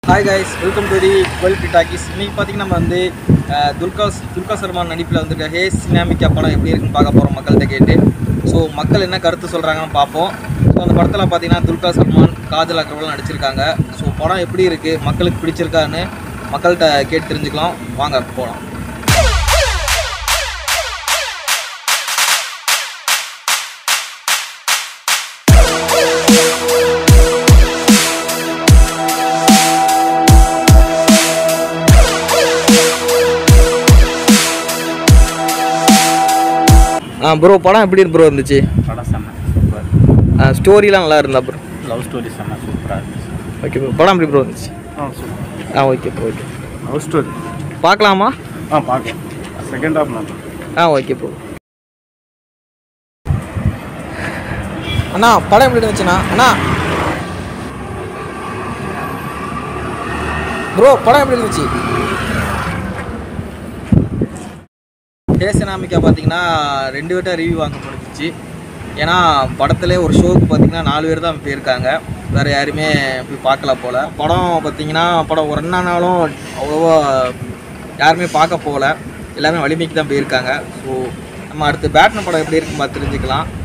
hi guys welcome to the world talkies இன்னைக்கு பார்த்தீங்கன்னா நம்ம வந்து அஹ், துல்கா துல்கா சல்மான் நடிப்பில் வந்திருக்க ஹே சினாமிக்கா படம் எப்படி இருக்குன்னு பார்க்க போகிறோம் மக்கள்கிட்ட கேட்டு ஸோ மக்கள் என்ன கருத்து சொல்கிறாங்கன்னு பார்ப்போம் ஸோ அந்த படத்தில் பார்த்தீங்கன்னா துல்கா சல்மான் காஜல் அகர்வால் நடிச்சிருக்காங்க ஸோ படம் எப்படி இருக்குது மக்களுக்கு பிடிச்சிருக்கான்னு மக்கள்கிட்ட கேட்டு தெரிஞ்சுக்கலாம் வாங்க போகலாம் ஆ ப்ரோ படம் எப்படி ப்ரோ இருந்துச்சு படம் செம்ம சூப்பர் ஸ்டோரிலாம் நல்லா இருந்தா ப்ரோ லவ் ஸ்டோரி செம்ம சூப்பராக இருந்துச்சு ஓகே ப்ரோ படம் எப்படி ப்ரோ இருந்துச்சு ஆ சூப்பர் ஆ okay bro okay love story பார்க்கலாமா ஆ பார்க்கலாம் செகண்ட் ஹாஃப் நான் ஆ ஓகே ப்ரோ அண்ணா படம் எப்படி இருந்துச்சுண்ணா அண்ணா ப்ரோ படம் எப்படி இருந்துச்சு தேசநாமிக்கா பார்த்தீங்கன்னா ரெண்டு பேர்ட்ட ரிவ்யூ வாங்க முடிஞ்சிச்சு ஏன்னா படத்துல ஒரு ஷோவுக்கு பார்த்தீங்கன்னா நாலு பேர் தான் போயிருக்காங்க வேறு யாருமே போய் பார்க்கல போல் படம் பார்த்தீங்கன்னா படம் ஒரு ரெண்டு நாளும் அவ்வளோவா யாருமே பார்க்க போகல எல்லாமே வலிமைக்கு தான் போயிருக்காங்க ஸோ நம்ம அடுத்து பேட்மேன் படம் எப்படி இருக்குன்னு பார்த்து தெரிஞ்சுக்கலாம்